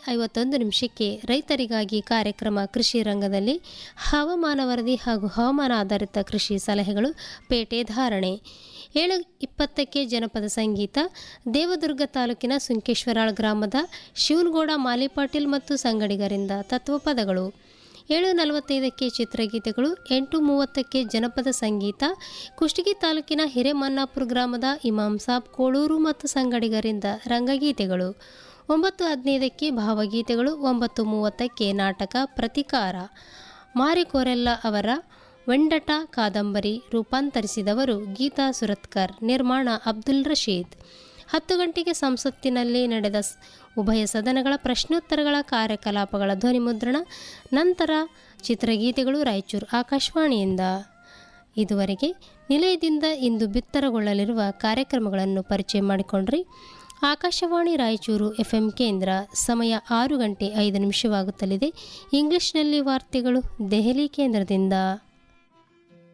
ಐವತ್ತೊಂದು ನಿಮಿಷಕ್ಕೆ ರೈತರಿಗಾಗಿ ಕಾರ್ಯಕ್ರಮ ಕೃಷಿ ರಂಗದಲ್ಲಿ ಹವಾಮಾನ ವರದಿ ಹಾಗೂ ಹವಾಮಾನ ಆಧಾರಿತ ಕೃಷಿ ಸಲಹೆಗಳು ಪೇಟೆ ಧಾರಣೆ ಏಳು ಇಪ್ಪತ್ತಕ್ಕೆ ಜನಪದ ಸಂಗೀತ ದೇವದುರ್ಗ ತಾಲೂಕಿನ ಸುಂಕೇಶ್ವರಾಳ್ ಗ್ರಾಮದ ಶಿವನಗೌಡ ಮಾಲಿಪಾಟೀಲ್ ಮತ್ತು ಸಂಗಡಿಗರಿಂದ ತತ್ವಪದಗಳು ಏಳು ನಲವತ್ತೈದಕ್ಕೆ ಚಿತ್ರಗೀತೆಗಳು ಎಂಟು ಮೂವತ್ತಕ್ಕೆ ಜನಪದ ಸಂಗೀತ ಕುಷ್ಟಗಿ ತಾಲೂಕಿನ ಹಿರೇಮನ್ನಾಪುರ ಗ್ರಾಮದ ಇಮಾಮ್ ಸಾಬ್ ಕೋಳೂರು ಮತ್ತು ಸಂಗಡಿಗರಿಂದ ರಂಗಗೀತೆಗಳು ಒಂಬತ್ತು ಹದಿನೈದಕ್ಕೆ ಭಾವಗೀತೆಗಳು ಒಂಬತ್ತು ಮೂವತ್ತಕ್ಕೆ ನಾಟಕ ಪ್ರತಿಕಾರ ಮಾರಿಕೋರೆಲ್ಲ ಅವರ ವೆಂಡಟ ಕಾದಂಬರಿ ರೂಪಾಂತರಿಸಿದವರು ಗೀತಾ ಸುರತ್ಕರ್ ನಿರ್ಮಾಣ ಅಬ್ದುಲ್ ರಶೀದ್ ಹತ್ತು ಗಂಟೆಗೆ ಸಂಸತ್ತಿನಲ್ಲಿ ನಡೆದ ಸ್- ಉಭಯ ಸದನಗಳ ಪ್ರಶ್ನೋತ್ತರಗಳ ಕಾರ್ಯಕಲಾಪಗಳ ಧ್ವನಿಮುದ್ರಣ ನಂತರ ಚಿತ್ರಗೀತೆಗಳು ರಾಯಚೂರು ಆಕಾಶವಾಣಿಯಿಂದ ಇದುವರೆಗೆ ನಿಲಯದಿಂದ ಇಂದು ಬಿತ್ತರಗೊಳ್ಳಲಿರುವ ಕಾರ್ಯಕ್ರಮಗಳನ್ನು ಪರಿಚಯ ಮಾಡಿಕೊಂಡ್ರಿ ಆಕಾಶವಾಣಿ ರಾಯಚೂರು ಎಫ್ಎಂ ಕೇಂದ್ರ ಸಮಯ ಆರು ಗಂಟೆ ಐದು ನಿಮಿಷವಾಗುತ್ತಲಿದೆ ಇಂಗ್ಲಿಷ್ನಲ್ಲಿ ವಾರ್ತೆಗಳು ದೆಹಲಿ ಕೇಂದ್ರದಿಂದ